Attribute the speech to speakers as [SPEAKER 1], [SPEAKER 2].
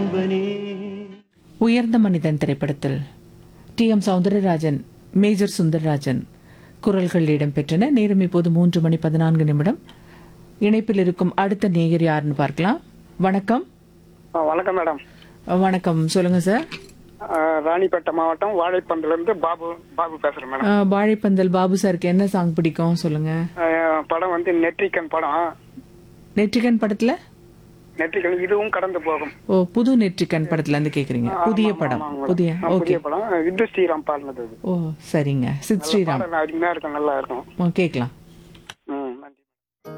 [SPEAKER 1] நண்பனே
[SPEAKER 2] உயர்ந்த மனிதன் திரைப்படத்தில் T M Soundararajan major Sundararajan குரல்கள் இடம்பெற்றன நேரம் இப்போது மூன்று மணி பதினான்கு நிமிடம் இணைப்பில் இருக்கும் அடுத்த நேயர் யாருன்னு பார்க்கலாம் வணக்கம்
[SPEAKER 3] ஆ, வணக்கம் மேடம்
[SPEAKER 2] அஹ், வணக்கம் சொல்லுங்க சார்
[SPEAKER 3] ஆ, ராணிப்பேட்டை மாவட்டம் வாழைப்பந்துல இருந்து பாபு பாபு பேசுறேன் மேடம்
[SPEAKER 2] அஹ், வாழைப்பந்தல் பாபு சாருக்கு என்ன சாங் பிடிக்கும் சொல்லுங்க
[SPEAKER 3] ஆ, படம் வந்து நெற்றிக்கன் படம்
[SPEAKER 2] நெற்றிகன் படத்துல
[SPEAKER 3] நெற்றிக்கன் இதுவும் கடந்து போகும்
[SPEAKER 2] ஓ புது நெற்றிக்கன் படத்துல இருந்து கேக்குறீங்க புதிய
[SPEAKER 3] ஆமா,
[SPEAKER 2] படம்
[SPEAKER 3] ஆமா,
[SPEAKER 2] புதிய
[SPEAKER 3] ஆ,
[SPEAKER 2] ஓகே
[SPEAKER 3] புதிய படம் வித்து ஸ்ரீராம் பாடினது அது
[SPEAKER 2] ஓ சரிங்க சித் ஸ்ரீராம்
[SPEAKER 3] பாடல் அருமையா இருக்கும் நல்லா இருக்கும்
[SPEAKER 2] ஓ, கேக்கலாம்